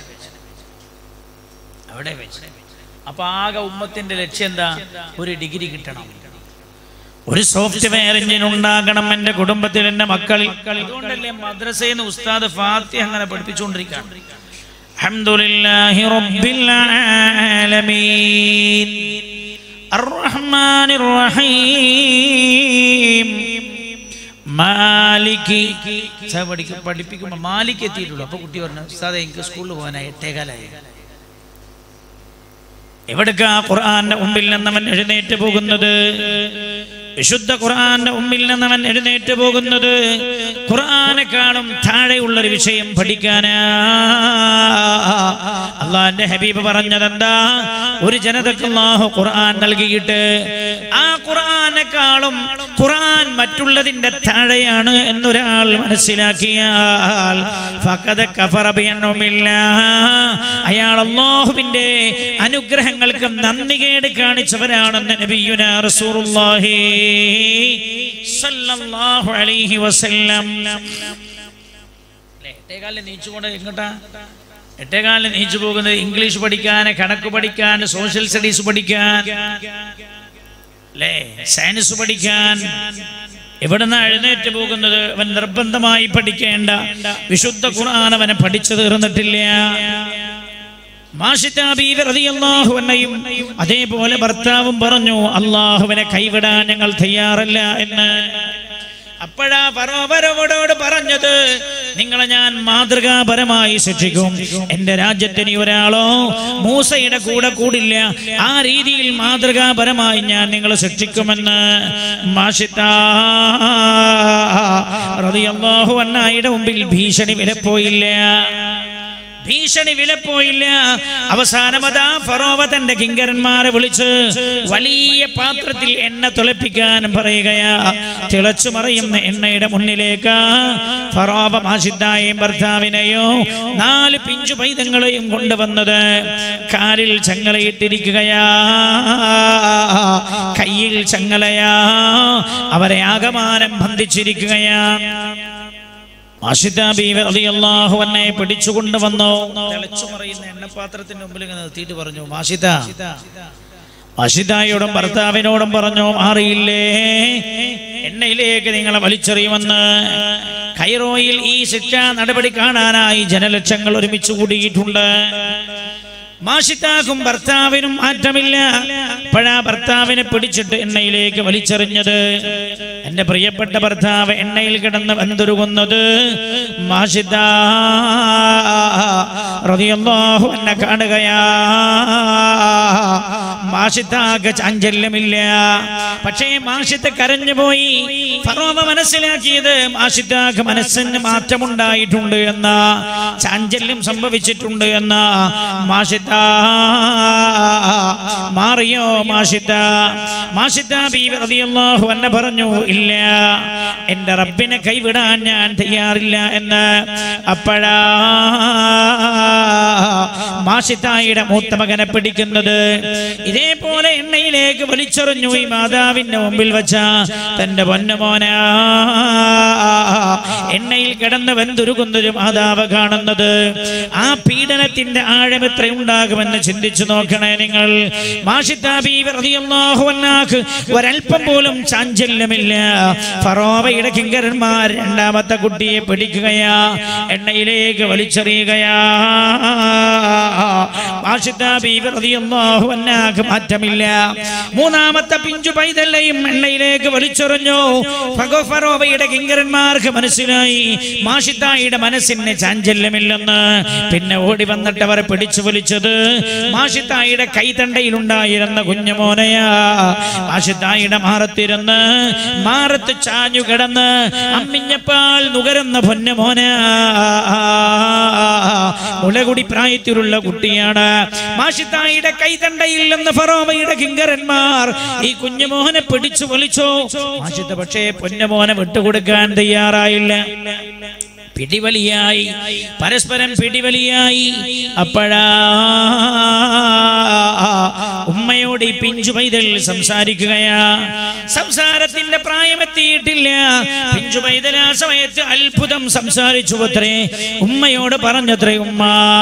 അവിടെ വെച്ചു അപ്പൊ ആകെ ഉമ്മത്തിന്റെ ലക്ഷ്യം എന്താ ഒരു ഡിഗ്രി കിട്ടണം ഒരു സോഫ്റ്റ്വെയർ എഞ്ചിൻ ഉണ്ടാകണം എന്റെ കുടുംബത്തിൽ എന്റെ മക്കളിൽ അതുകൊണ്ടല്ലേ മദ്രസയിൽ നിന്ന് ഉസ്താദ് ഫാത്തി അങ്ങനെ പഠിപ്പിച്ചുകൊണ്ടിരിക്കുകയാണ് അൽഹംദുലില്ലാഹി റബ്ബിൽ ആലമീൻ അർറഹ്മാനിർ റഹീം മാലിക് ഉസ്താദ് പഠിക്കും പഠിപ്പിക്കുമ്പോൾ മാലിക് എത്തിയിട്ടുള്ളൂ അപ്പൊ കുട്ടി പറഞ്ഞു ഉസ്താദെ എനിക്ക് സ്കൂളിൽ പോകാനായി എട്ടേകാലായി എവിടേക്കാ ഖുർആന്റെ മുമ്പിൽ നിന്നവൻ എഴുന്നേറ്റ് പോകുന്നത് വിശുദ്ധ ഖുർആന്റെ മുമ്പിൽ നിന്നവൻ എഴുന്നേറ്റ് പോകുന്നത് ഖുർആനെക്കാളും താഴെയുള്ളൊരു വിഷയം പഠിക്കാനാ അള്ളാന്റെ ഹബീബ് പറഞ്ഞതെന്താ ഒരു ജനതക്ക് അള്ളാഹു ഖുർആൻ നൽകിയിട്ട് ആ ഖുർആനെക്കാളും ഖുർആൻ മറ്റുള്ളതിന്റെ താഴെയാണ് എന്നൊരാൾ മനസ്സിലാക്കിയാൽ ഫഖദ് കഫറ ബിഅൻഉമില്ലാഹ്. അയാൾ അള്ളാഹുവിന്റെ അനുഗ്രഹങ്ങൾക്ക് നന്ദികേട് കാണിച്ചവരാണെന്ന് നബിയുന റസൂലുള്ളാഹി സല്ലല്ലാഹു അലൈഹി വസല്ലം എട്ടേകാലിൽ നീച്ചുകൊണ്ട് എങ്ങോട്ടാ എട്ടേകാലിൽ നീച്ചു പോകുന്നത് ഇംഗ്ലീഷ് പഠിക്കാൻ കണക്ക് പഠിക്കാൻ സോഷ്യൽ സ്റ്റഡീസ് പഠിക്കാൻ അല്ലേ സയൻസ് പഠിക്കാൻ എവിടുന്ന എഴുന്നേറ്റ് പോകുന്നത് അവൻ നിർബന്ധമായി പഠിക്കേണ്ട വിശുദ്ധ ഖുർആൻ അവനെ പഠിച്ചു തീർന്നിട്ടില്ല മാഷിത്താ ബീവി റളിയല്ലാഹു അൻഹയും അതേപോലെ ഭർത്താവും പറഞ്ഞു അള്ളാഹുവിനെ കൈവിടാൻ ഞങ്ങൾ തയ്യാറല്ല എന്ന് അപ്പോഴാ ഫറോവരോട് പറഞ്ഞത് നിങ്ങളെ ഞാൻ മാതൃകാപരമായി ശിക്ഷിക്കും എന്റെ രാജ്യത്തിന് ഒരാളോ മൂസയുടെ കൂടെ കൂടില്ല ആ രീതിയിൽ മാതൃകാപരമായി ഞാൻ നിങ്ങളെ ശിക്ഷിക്കുമെന്ന് മാഷിത്താ റളിയല്ലാഹു അൻഹയുടെ മുമ്പിൽ ഭീഷണി വിലപ്പോയില്ല ഭീഷണി വിലപ്പോയില്ല അവസാനമതാ ഫറോവ തന്റെ കിങ്കരന്മാരെ വിളിച്ച് വലിയ പാത്രത്തിൽ എണ്ണ തിളപ്പിക്കാൻ പറയുകയാ തിളച്ചു മറിയുന്ന എണ്ണയുടെ മുന്നിലേക്ക് ഫറോവ മാഷിദ്ദായെയും ഭർത്താവിനെയോ നാല് പിഞ്ചു പൈതങ്ങളെയും കൊണ്ടുവന്നത് കാലിൽ ചങ്ങലയിട്ടിരിക്കുകയാ കയ്യിൽ ചങ്ങലയാ അവരെ ആകമാനം ബന്ധിച്ചിരിക്കുകയാ എന്നെ പിടിച്ചുകൊണ്ട് വന്നു തിളച്ചു മറിയുന്ന എണ്ണപാത്രത്തിന്റെ മുമ്പിൽ ഇങ്ങനെ നിർത്തിയിട്ട് പറഞ്ഞു മാഷിത മാഷിതായോടും ഭർത്താവിനോടും പറഞ്ഞു മാറിയില്ലേ എണ്ണയിലേക്ക് നിങ്ങളെ വലിച്ചെറിയുമെന്ന് കൈറോയിൽ ഈ ശിക്ഷ നടപടി കാണാനായി ജനലക്ഷങ്ങൾ ഒരുമിച്ച് കൂടിയിട്ടുണ്ട് മാഷിത്താക്കും ഭർത്താവിനും മാറ്റമില്ല അപ്പോഴാ ഭർത്താവിനെ പിടിച്ചിട്ട് എണ്ണയിലേക്ക് വലിച്ചെറിഞ്ഞത് എന്റെ പ്രിയപ്പെട്ട ഭർത്താവ് എണ്ണയിൽ കിടന്ന് വെന്തുരുകുന്നത് മാഷിത്ത റളിയല്ലാഹു എന്നെ കാണുകയാ മാഷിത്താക്ക് ചാഞ്ചല്യമില്ല പക്ഷേ മാഷിത്ത് കരഞ്ഞുപോയി ഫറോവ മനസ്സിലാക്കിയത് മാഷിത്താക്ക് മനസ്സിന് മാറ്റമുണ്ടായിട്ടുണ്ട് എന്ന ചാഞ്ചല്യം സംഭവിച്ചിട്ടുണ്ട് എന്ന മാഷിത്ത മാറിയോ മാഷിത്ത മാഷിത്ത ബീവി റളിയല്ലാഹു അൻഹ പറഞ്ഞു ഇല്ല എന്റെ റബ്ബിനെ കൈവിടാൻ ഞാൻ തയ്യാറില്ല എന്ന് അപ്പോഴാ മാഷിത്തായിയുടെ മൂത്ത മകനെ പിടിക്കുന്നത് ഇതേപോലെ എണ്ണയിലേക്ക് വലിച്ചെറിഞ്ഞു ഈ മാതാവിന്റെ മുമ്പിൽ വെച്ച തന്റെ പൊന്നമോന എണ്ണയിൽ കിടന്ന് വെന്തുരുകുന്നൊരു മാതാവ് കാണുന്നത് ആ പീഡനത്തിന്റെ ആഴം എത്രയുണ്ടാകുമെന്ന് ചിന്തിച്ചു നോക്കണേ നിങ്ങൾ മാഷിത്താബിഹുവന്നാക്ക് ഒരൽപ്പം പോലും ചാഞ്ചല്യമില്ല ഫറോവയുടെ കിങ്കരന്മാർ രണ്ടാമത്തെ കുട്ടിയെ പിടിക്കുകയാ എണ്ണയിലേക്ക് വലിച്ചെറിയുകയാ മാഷിത്താബിഹുവന്നാക്ക് മാറ്റമില്ല മൂന്നാമത്തെ പിഞ്ചു പൈതല്ലയും എണ്ണയിലേക്ക് വലിച്ചെറിഞ്ഞു ഫഗോ- ഫറോവയുടെ കിങ്കരന്മാർക്ക് മനസ്സിലായി മാഷിത്തായിയുടെ മനസ്സിന് ചാഞ്ചല്യമില്ലെന്ന് പിന്നെ ഓടി വന്നിട്ട് അവരെ പിടിച്ചു വലിച്ചത് മാഷിത്തായിയുടെ കൈതണ്ടയിലുണ്ടായിരുന്ന കുഞ്ഞുമോനയാ മാഷിത്തായിയുടെ മാറത്തിരുന്ന് മാറത്ത് ചാഞ്ഞു കിടന്ന് അമ്മിഞ്ഞപ്പാൽ നുകരുന്ന പൊന്നുമോന മുലകുടി പ്രായത്തിലുള്ള കുട്ടിയാണ് മാഷിത്തായിയുടെ കൈതണ്ടയിൽ നിന്ന് ഫറോവയുടെ കിങ്കരന്മാർ ഈ കുഞ്ഞുമോഹനെ പിടിച്ചു വലിച്ചു മാഷിത്ത പക്ഷേ പൊന്നുമോനെ വിട്ടുകൊടുക്കാൻ തയ്യാറായില്ല പിടിവലിയായി പരസ്പരം പിടിവലിയായി അപ്പോഴാ ഉമ്മയോട് ഈ പിഞ്ചു പൈതൽ സംസാരിക്കുകയാ സംസാരത്തിന്റെ പ്രായമെത്തിയിട്ടില്ല പിഞ്ചു പൈതൽ ആ സമയത്ത് അത്ഭുതം സംസാരിച്ചു അത്രേ ഉമ്മയോട് പറഞ്ഞത്രേ ഉമ്മ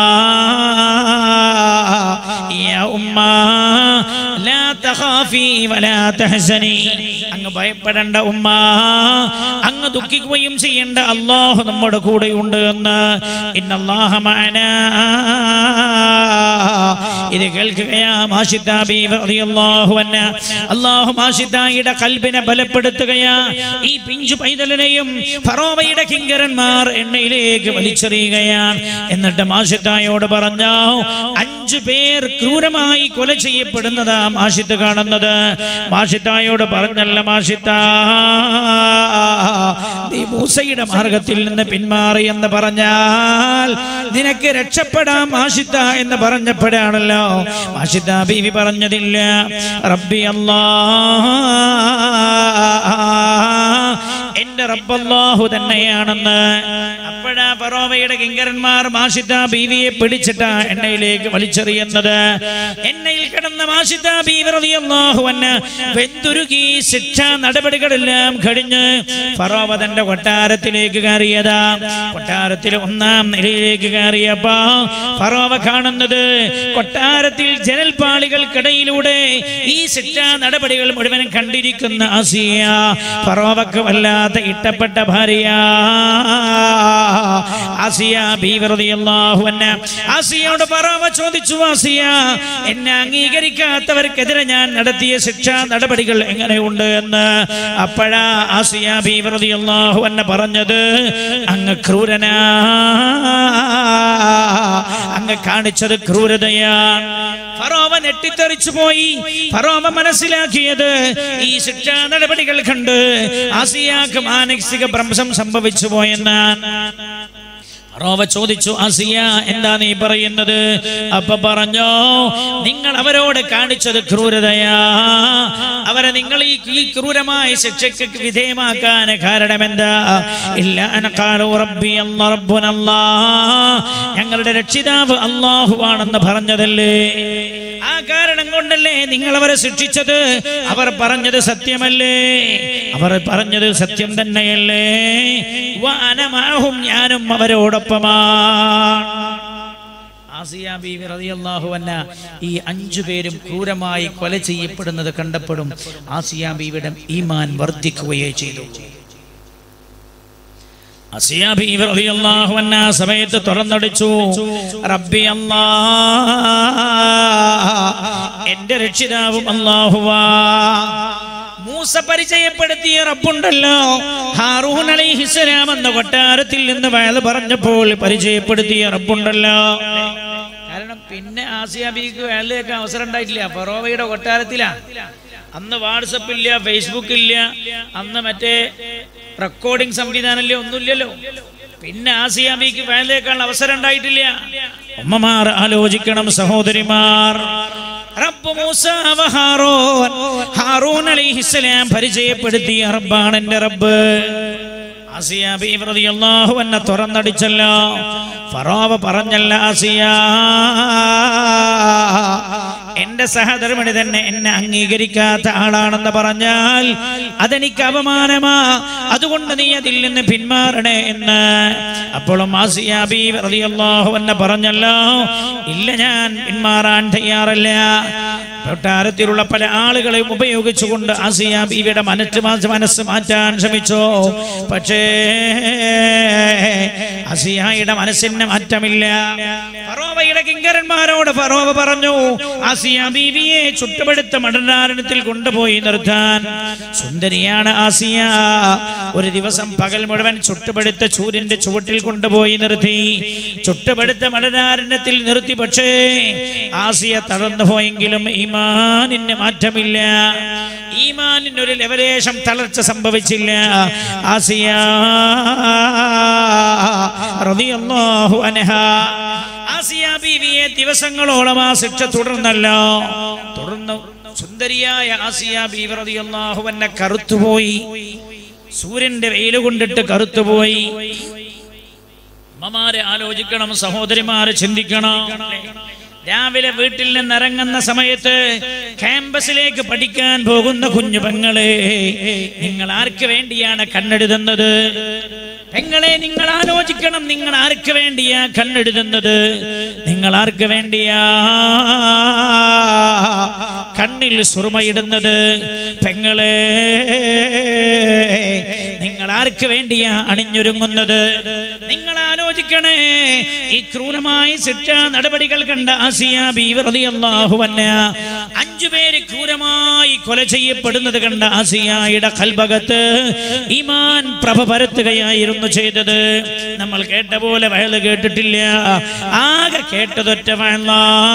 യാ ഉമ്മ ലാ തഖാഫി വലാ തഹസനി അങ്ങ് ഭയപ്പെടേണ്ട ഉമ്മ അങ്ങ് ദുഃഖിക്കുകയും ചെയ്യേണ്ട അള്ളാഹു നമ്മുടെ കൂടെയുണ്ട് എന്ന് ഇന്നല്ലാഹ മഅനാ ഇത് കേൾക്കുകയാ മാഷിദ ബീവി റളിയല്ലാഹു അൻഹ അല്ലാഹു മാഷിദയുടെ കൽബിനെ ബലപ്പെടുത്തുകയാ ഈ പിഞ്ചു പൈതലിനെയും ഫറോവയുടെ കിങ്കരന്മാർ എണ്ണയിലേക്ക് വലിച്ചെറിയുകയാണ് എന്നിട്ട് മാഷിദയോട് പറഞ്ഞു അഞ്ചു പേർ ക്രൂരമായി കൊല ചെയ്യപ്പെടുന്നതാ മാഷിദ് കാണുന്നത് മാഷിദായോട് പറഞ്ഞല്ല മാഷിദ നീ മൂസയുടെ മാർഗത്തിൽ നിന്ന് പിന്മാറി എന്ന് പറഞ്ഞാൽ നിനക്ക് രക്ഷപ്പെടാം മാഷിദ എന്ന് പറഞ്ഞപ്പോഴാണല്ലോ മാഷിദ ബീവി പറഞ്ഞതില്ല റബ്ബി അല്ലാ എന്റെ റബ്ബല്ലാഹു തന്നെയാണെന്ന് അപ്പോഴാ ഫറോവയുടെ കിങ്കരന്മാർ മാഷിദ ബീവിയെ പിടിച്ചിട്ട എണ്ണയിലേക്ക് വലിച്ചെറിയുന്നത് എണ്ണയിൽ കിടന്ന മാഷിദ ബീവി റളിയല്ലാഹു അൻഹ വെന്തുരുകി ശിക്ഷാ നടപടികളെല്ലാം കഴിഞ്ഞ് ഫറോവ തന്റെ കൊട്ടാരത്തിലേക്ക് കയറിയതാ കൊട്ടാരത്തിൽ ഒന്നാം നിലയിലേക്ക് കയറിയപ്പോ ഫറോവ കാണുന്നത് കൊട്ടാരത്തിൽ ജനൽപാളികൾക്കിടയിലൂടെ ഈ ശിക്ഷാ നടപടികൾ മുഴുവൻ കണ്ടിരിക്കുന്ന ആസിയ ഫറോവക്ക് വല്ലാത്ത ഇഷ്ടപ്പെട്ട ഭാര്യ ആസിയ ബീവറതിയല്ലാഹു അൻഹ ആസിയോട് ഫറോവ ചോദിച്ചു ആസിയ എന്നെ അംഗീകരിക്കാത്തവർക്കെതിരെ ഞാൻ നടത്തിയ ശിക്ഷാ നടപടികൾ എങ്ങനെയുണ്ട് എന്ന് അപ്പോഴാ ആസിയ ബീവറതിയല്ലാഹു അൻഹ പറഞ്ഞത് അങ്ങ് ക്രൂരനാ അങ്ങ് കാണിച്ചത് ക്രൂരതയാണ് ഫറോവ നെട്ടിത്തെറിച്ചു പോയി ഫറോവ മനസ്സിലാക്കിയത് ഈ ശിക്ഷാ നടപടികൾ കണ്ട് ആസിയാക്ക് മാനസിക ഭ്രംശം സംഭവിച്ചു പോയെന്നാണ് ഫറോവ ചോദിച്ചു ആസിയ എന്താ നീ പറയുന്നത് അപ്പൊ പറഞ്ഞോ നിങ്ങൾ അവരോട് കാണിച്ചത് ക്രൂരതയാ അവരെ നിങ്ങൾ ഈ ഈ ക്രൂരമായ ശിക്ഷയ്ക്ക് വിധേയമാക്കാൻ കാരണം എന്താ ഇല്ല അനക്കാലോ റബ്ബി അല്ലാ റബ്ബുനല്ലാ ഞങ്ങളുടെ രക്ഷിതാവ് അള്ളാഹുവാണെന്ന് പറഞ്ഞതല്ലേ ആ കാരണം കൊണ്ടല്ലേ നിങ്ങൾ അവരെ ശിക്ഷിച്ചത് അവർ പറഞ്ഞത് സത്യമല്ലേ അവർ പറഞ്ഞത് സത്യം തന്നെയല്ലേ വാനമാഹും ഞാനും അവരോടൊപ്പമാണ് ആസിയ ബീവി റളിയല്ലാഹു അൻഹ ഈ അഞ്ചു പേരും ക്രൂരമായി കൊല ചെയ്യപ്പെടുന്നത് കണ്ടപ്പോഴും ആസിയ ബീവിയുടെ ഈമാൻ വർദ്ധിക്കുകയേ ചെയ്തു അസിയ ബീവി റളിയല്ലാഹു അൻഹ ആ സമയത്ത് തുറന്നടിച്ചു റബ്ബി അല്ലാ എന്റെ രക്ഷിതാവും അല്ലാഹുവാ മൂസ പരിചയപ്പെടുത്തിയ റബ്ബുണ്ടല്ലോ ഹാറൂൻ അലൈഹിസ്സലാം എന്ന കൊട്ടാരത്തിൽ നിന്ന് വയത് പറഞ്ഞപ്പോൾ പരിചയപ്പെടുത്തിയ റബ്ബുണ്ടല്ലോ കാരണം പിന്നെ ആസിയ ബീക്ക് വേലയൊക്കെ അവസരം ഉണ്ടായിട്ടില്ല ഫറോവയുടെ കൊട്ടാരത്തിലാ അന്ന് വാട്സപ്പ് ഇല്ല ഫേസ്ബുക്ക് ഇല്ല അന്ന് മറ്റേ റെക്കോർഡിംഗ് സംവിധാനമില്ല ഒന്നുമില്ലല്ലോ പിന്നെ ആസിയ ബീക്ക് വേലയേക്കാൾ അവസരം ഉണ്ടായിട്ടില്ല ഉമ്മമാർ ആലോചിക്കണം സഹോദരിമാർ റബ്ബ് മൂസ വ ഹാറൂൻ ഹാറൂൻ അലൈഹിസ്സലാം പരിചയപ്പെടുത്തിയ റബ്ബാണ് എന്റെ റബ്ബ് ആസിയ ബീവി റളിയല്ലാഹു അൻഹ തുറന്നടിച്ചല്ലോ ഫറോവ പറഞ്ഞല്ല ആസിയ എന്റെ സഹധർമ്മിണി തന്നെ എന്നെ അംഗീകരിക്കാത്ത ആളാണെന്ന് പറഞ്ഞാൽ അതെനിക്ക് അപമാനമാ അതുകൊണ്ട് നീ അതിൽ നിന്ന് പിന്മാറണേ എന്ന് അപ്പോഴും ആസിയ ബീവി റളിയല്ലാഹു അൻഹ പറഞ്ഞല്ലോ ഇല്ല ഞാൻ പിന്മാറാൻ തയ്യാറല്ല കൊട്ടാരത്തിലുള്ള പല ആളുകളെയും ഉപയോഗിച്ചുകൊണ്ട് ആസിയ ബീവിയുടെ മനസ്സ് മാ- മനസ്സ് മാറ്റാൻ ശ്രമിച്ചു പക്ഷേ അസിയായുടെ മനസ്സിന് മാറ്റമില്ല ഫറോവയുടെ കിങ്കരന്മാരോട് ഫറോവ പറഞ്ഞു ആസിയ ബീവിയെ ചുട്ടുപെടുത്ത മടനാരണത്തിൽ കൊണ്ടുപോയി നിർത്താൻ സുന്ദരിയാണ് ആസിയ ഒരു ദിവസം പകൽ മുഴുവൻ ചുട്ടുപെടുത്ത ചൂരിന്റെ ചുവട്ടിൽ കൊണ്ടുപോയി നിർത്തി ചുട്ടുപെടുത്ത മടനാരണത്തിൽ നിർത്തി പക്ഷേ ആസിയ തളർന്നു പോയെങ്കിലും ഈമാനിന് മാറ്റമില്ല ഈമാനിന് ഒരു ലെവലേശം തളർച്ച സംഭവിച്ചില്ല ആസിയ റളിയല്ലാഹു അൻഹാ ആസിയ ബീവിയെ ദിവസങ്ങളോളം ആ ശിക്ഷ തുടർന്നല്ലോ തുടർന്ന് സുന്ദരിയായ ആസിയ ബീവി റളിയല്ലാഹു അൻഹ കറുത്തുപോയി സൂര്യന്റെ വെയിൽ കൊണ്ടിട്ട് കറുത്തുപോയി അമ്മമാരെ ആലോചിക്കണം സഹോദരിമാരെ ചിന്തിക്കണം രാവിലെ വീട്ടിൽ നിന്ന് ഇറങ്ങുന്ന സമയത്ത് ക്യാമ്പസിലേക്ക് പഠിക്കാൻ പോകുന്ന കുഞ്ഞു പെങ്ങളെ നിങ്ങൾ ആർക്ക് വേണ്ടിയാണ് കണ്ണെഴുതുന്നത് പെങ്ങളെ നിങ്ങൾ ആലോചിക്കണം നിങ്ങൾ ആർക്ക് വേണ്ടിയാ കണ്ണെഴുതുന്നത് നിങ്ങൾ ആർക്ക് വേണ്ടിയാ കണ്ണിൽ സുറുമയിടുന്നത് പെങ്ങളെ നിങ്ങൾ ആർക്ക് വേണ്ടിയാ അണിഞ്ഞൊരുങ്ങുന്നത് നിങ്ങൾ ആലോചിക്കണേ ഈ ക്രൂരമായ ശിക്ഷാ നടപടികൾ കണ്ട ആസിയ ബീവി റളിയല്ലാഹു അൻഹ അഞ്ചു പേര് ക്രൂരമായി കൊല ചെയ്യപ്പെടുന്നത് കണ്ട ആസിയായുടെ കൽഭകത്ത് ഈമാൻ പ്രഭ പരത്തുകയായിരുന്നു ചെയ്തത് നമ്മൾ കേട്ട പോലെ വയല് കേട്ടിട്ടില്ല ആകെ കേട്ടതൊറ്റ വയല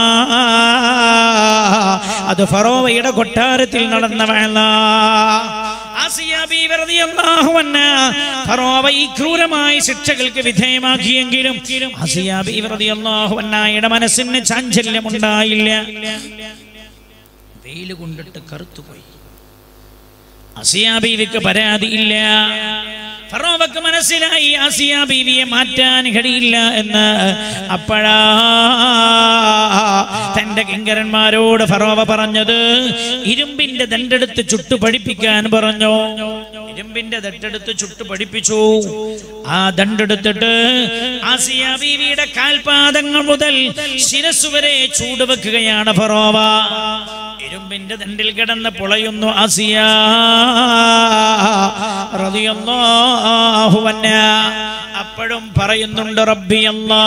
അത് ഫറോവയുടെ കൊട്ടാരത്തിൽ നടന്ന വയല ആസിയ ബീവി റളിയല്ലാഹു അൻഹ ഫറോവ ഈ ക്രൂരമായ ശിക്ഷകൾക്ക് വിധേയമാക്കിയെങ്കിലും ആസിയ ബീവി റളിയല്ലാഹു അൻഹയുടെ മനസ്സിന് ചാഞ്ചല്യം ഉണ്ടായില്ല വെയിൽ കൊണ്ടിട്ട് കറുത്തുപോയി ആസിയ ബീവിക്ക് പരാതിയില്ല ഫറോവക്ക് മനസ്സിലായി ആസിയ ബീവിയെ മാറ്റാൻ കഴിയില്ല എന്ന് അപ്പോഴാ തന്റെ കിങ്കരന്മാരോട് ഫറോവ പറഞ്ഞത് ഇരുമ്പിന്റെ ദണ്ടെടുത്ത് ചുട്ടു പഠിപ്പിക്കാൻ പറഞ്ഞു ഇരുമ്പിന്റെ ദണ്ടെടുത്ത് ചുട്ടു പഠിപ്പിച്ചു ആ ദണ്ടെടുത്തിട്ട് ആസിയ ബീവിയുടെ കാൽപാദങ്ങൾ മുതൽ ശിരസ് വരെ ചൂടുവെക്കുകയാണ് ഫറോവ ഇരുമ്പിന്റെ ദണ്ടിൽ കിടന്ന് പൊളയുന്നു ആസിയ റളിയല്ലാഹു അൻഹ അപ്പോഴും പറയുന്നുണ്ട് റബ്ബി അല്ലാ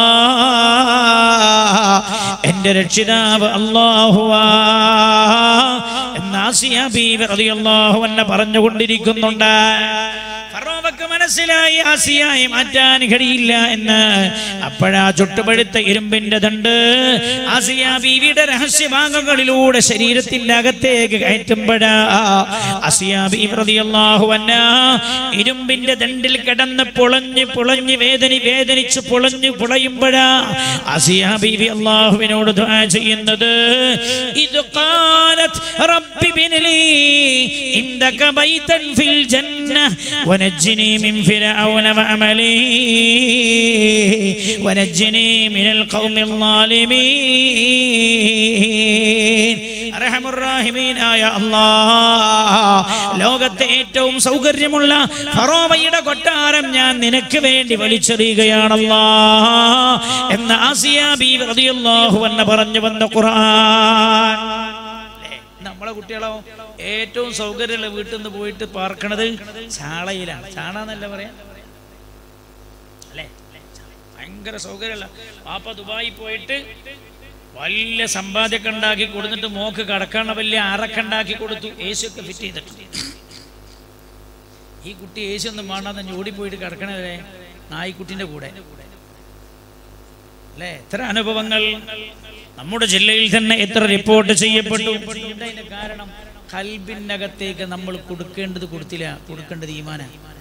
എന്റെ രക്ഷിതാവ് അല്ലാഹുവാ എന്ന് ആസിയ ബീവി റളിയല്ലാഹു അൻഹ പറഞ്ഞുകൊണ്ടിരിക്കുന്നുണ്ട് ഫറോവക്ക് മനസ്സിലായി ആസിയായി മാറ്റാൻ കഴിയില്ല എന്ന് അപ്പോഴാ ചുട്ടുപഴുത്ത ഇരുമ്പിന്റെ ദണ്ട് ആസിയ ബീവിയുടെ രഹസ്യഭാഗങ്ങളിലൂടെ ശരീരത്തിന്റെ അകത്തേക്ക് കയറ്റുമ്പോഴാ ആസിയ ബീവി റളിയല്ലാഹു അൻഹ ഇരുമ്പിന്റെ ദണ്ടിൽ കിടന്ന് പൊളഞ്ഞ് പൊളഞ്ഞ് വേദനി വേദനിച്ച് പൊളഞ്ഞ് പൊളയുമ്പോഴാ ആസിയ ബീവി അള്ളാഹുവിനോട് ദുആ ചെയ്യുന്നത് ഇത് قالت رب ابن لي عندك بيتا في الجنة ونجني من فرعون وعملي ونجني من القوم الظالمين അർഹമുറാഹിമീനായ അല്ലാഹ് ലോകത്തെ ഏറ്റവും സൗകര്യമുള്ള ഫറോവയുടെ കൊട്ടാരം ഞാൻ നിനക്ക് വേണ്ടി വലിച്ചെറിയുകയാണല്ലാ എന്ന് ആസിയ ബീവി റളിയല്ലാഹു അൻഹ പറഞ്ഞു വന്ന ഖുർആൻ ല്ലേ? നമ്മളെ കുട്ടികളോ ഏറ്റവും സൗകര്യമുള്ള വീട്ടിൽ നിന്ന് പോയിട്ട് പാർക്കണത് ചാളയിലാണ് ചാള എന്നല്ല പറയാ അല്ലേ ഭയങ്കര സൗകര്യമല്ല പാപ്പ ദുബായി പോയിട്ട് വലിയ സമ്പാദ്യമൊക്കെ ഉണ്ടാക്കി കൊടുത്തിട്ട് മോക്ക് കടക്കണ വലിയ അറക്ക ഉണ്ടാക്കി കൊടുത്തു എ സി ഒക്കെ ഫിറ്റ് ചെയ്തിട്ടുണ്ട് ഈ കുട്ടി എ സി ഒന്നും വേണ്ടാന്ന് ഓടിപ്പോയിട്ട് കിടക്കണവരെ നായിക്കുട്ടിന്റെ കൂടെ അല്ലേ എത്ര അനുഭവങ്ങൾ നമ്മുടെ ജില്ലയിൽ തന്നെ എത്ര റിപ്പോർട്ട് ചെയ്യപ്പെട്ടു എന്താ ഇതിന്റെ കാരണം കൽബിനകത്തേക്ക് നമ്മൾ കൊടുക്കേണ്ടത് കൊടുത്തില്ല കൊടുക്കേണ്ടത് ഈമാന